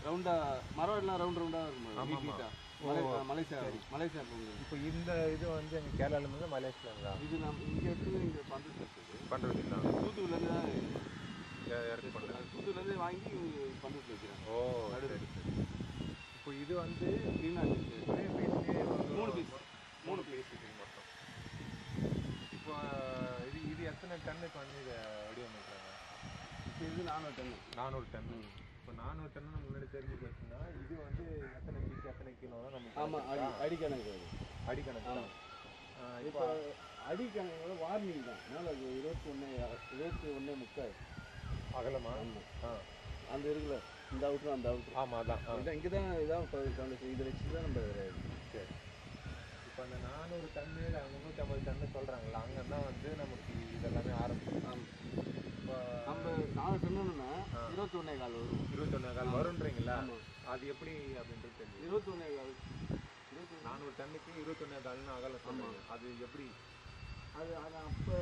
ரவுண்டா மரம் எல்லாம் ரவுண்ட் ரவுண்டா இருக்கும் ஆமா, நீட் ஆமா. நீட்டா ஓ, மலை மலேசியா மலேசியா பொங்கல் இப்போ இந்த இது வந்து எங்கள் கேரளாலேருந்து மலேசியாங்களா இது நம்ம இங்க எடுத்து இங்க பண்றது இருக்குது பண்ணுறது இல்லை தூத்துக்குடிலேருந்து தான் இறக்கி பண்ணுறது தூத்துக்குடிலேருந்து வாங்கி பண்றது வைக்கிறேன் ஓ சரி சரி இப்போ இது வந்து க்ளீனாக இருக்குது ஒரே பீஸ்லேயே மூணு piece. மூணு பீஸ் இது மொத்தம் இப்போ இது இது எத்தனை டன்னுக்கு வந்து இதை வடிவமைக்கிறாங்க இப்போ இது நானூறு டன்னு நானூறு டன் இப்போ நானூறு டன்னு முன்னாடி தெரிஞ்சு போச்சுன்னா இது வந்து எத்தனை பீஸ் எத்தனை கிலோ நமக்கு ஆமாம் அடி அடிக்கணக்கு அது அடிக்கணக்கு தான் இப்போ அடிக்கணக்கு வார்னிங் தான் மேலே அது இருபத்தி ஒன்று இருபத்தி ஒன்று முக்கால் அகலமா ஆ அந்த இருக்குல்ல இந்த அவுட்ரு அந்த அவுட்ரு ஆமாம் அதான் ஆ இதான் இங்கே தான் இதான் ஃபவுண்டேஷன் இதை வச்சு தான் நம்ம சரி இப்போ அந்த நானூறு டன்னு முந்நூற்றம்பது டன்னு சொல்கிறாங்களா அங்கே தான் வந்து நமக்கு இதெல்லாமே ஆரம்பிக்கும் இப்போ நம்ம நாலு டன்னுன்னா இருபத்தி ஒன்றே கால் வரும் இருபத்தொன்னு கால் வரும்ன்றீங்களா ஆமா. அது எப்படி அப்படின்றது தெரியும் இருபத்தி ஒன்றே கால் இருபத்தி நானூறு டன்னுக்கு இருபத்தொன்னே கால்னு அகலம் சொன்னாங்க அது எப்படி அது அது அப்போ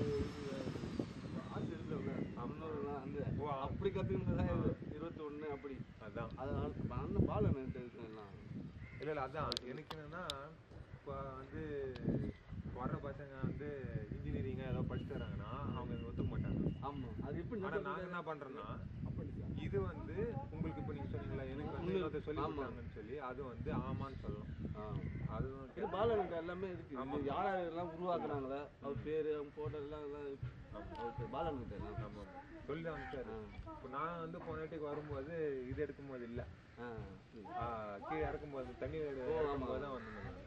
ஆசை இருக்குல்ல முன்னோர்கள்லாம் வந்து ஓ, ஆ. அப்படி கற்றுக்கிட்டதான் இருபத்தி ஒன்று அப்படி அதான் அதனால அண்ணன் பால் நின்று இருக்கலாம் இல்லை இல்லை அதான் எனக்கு என்னன்னா இப்போ வந்து வர்ற பசங்க வந்து இன்ஜினியரிங் ஏதோ படிச்சுட்டு வராங்கன்னா அவங்க இதை ஒத்துக்க மாட்டாங்க ஆமாம் அது எப்படி ஆனால் நாங்கள் என்ன பண்ணுறோன்னா அப்படி இது வந்து உங்களுக்கு இப்போ நீங்கள் சொன்னீங்களா எனக்கு வந்து இன்னொருத்தர் சொல்லி கொடுத்தாங்கன்னு சொல்லி அது வந்து ஆமான்னு சொல்லணும் ஆ அது வந்து இது பாலனுக்கு எல்லாமே இருக்கு இது யார் யார் எல்லாம் உருவாக்குறாங்களே அவர் பேர் அவங்க போட்டோ எல்லாம் எல்லாம் இருக்கு அவருக்கு பாலனுக்கு எல்லாம் ஆமாம் சொல்லி அனுப்பிச்சாரு இப்போ நான் வந்து போன வாட்டிக்கு வரும்போது இது எடுக்கும்போது இல்லை ஆ கீழே இறக்கும்போது தண்ணி இறக்கும்போது தான் வந்தேன் நான்.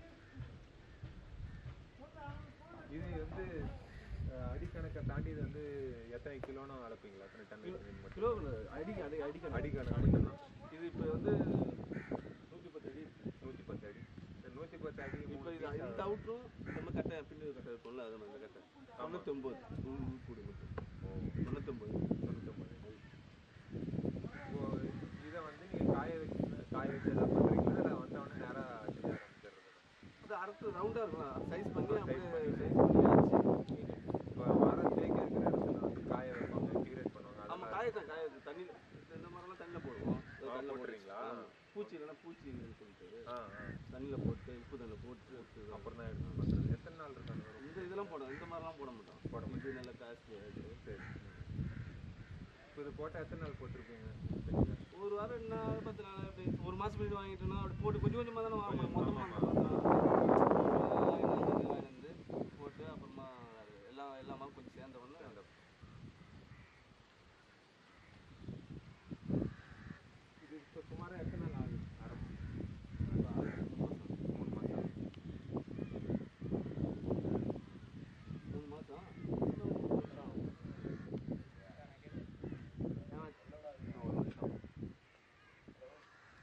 இது வந்து அஹ், அடிக்கணக்கை தாண்டி இது வந்து எத்தனை கிலோன்னு அளப்பீங்களா எத்தனை டன் மட்டும் கிலோ அடிக்க அடி அடிக்கணும் அடிக்கணக்கு மட்டும்தான் இது இப்போ வந்து நூற்றி பத்து அடி நூற்றி பத்து அடி இந்த நூற்றி பத்து அடி இப்போ மூணு இது piece இந்த அவுட்ரும் நம்ம கட்டை பின்னி கட்டை இருக்கும்ல அது மாதிரி கட்டை தொண்ணூத்தொம்பது கூடி மட்டும் தொண்ணூத்தொம்பது தொண்ணூத்தொம்பது இப்போ இதை வந்து நீங்கள் காய வச்சு காய வச்சு எதாவது பண்ணுறீங்களா இல்லை வந்தவொடனே நேராக செய்ய ஆரம்பிச்சிடுறது அது அறுத்து ரவுண்டாக இருக்கலாம் சைஸ் பண்ணி size அப்படியே பண்ணி, சைஸ் பண்ணி அடிச்சு இப்போ மரம் தேக்க இருக்கிற இடத்துல வந்து காய வைப்பாங்க டீரேட் பண்ணுவாங்க ஆமாம் அதெல்லாம் காயத்தான் காயது தண்ணியில் இந்த மரம்லாம் தண்ணியில் போடுவோம் ஆ, தண்ணியில் போட்டுறீங்களா? போட்டுறீங்களா பூச்சி இல்லைன்னா பூச்சி சொல்லிட்டு ஆ ஆ தண்ணியில் போட்டு உப்பு தண்ணியில் போட்டு எடுத்து அப்புறம் தான் எடுத்து பண்ணுறது எத்தனை நாள் இருக்கு அந்த வரும் இந்த இதெல்லாம் போடும் இந்த மாதிரிலாம் போட மாட்டோம் போட இது நல்ல காஸ்ட்லி ஆகுது சரி இப்போ இது போட்டால் எத்தனை நாள் போட்டிருப்பீங்க சரிங்க. ஒரு வாரம் ரெண்டு நாள் பத்து நாள் அப்படி ஒரு மாதம் போயிட்டு வாங்கிட்டோம்னா அப்படி போட்டு கொஞ்சம் கொஞ்சமாக தானே வாங்கணும் ஆமா, மொத்தமாக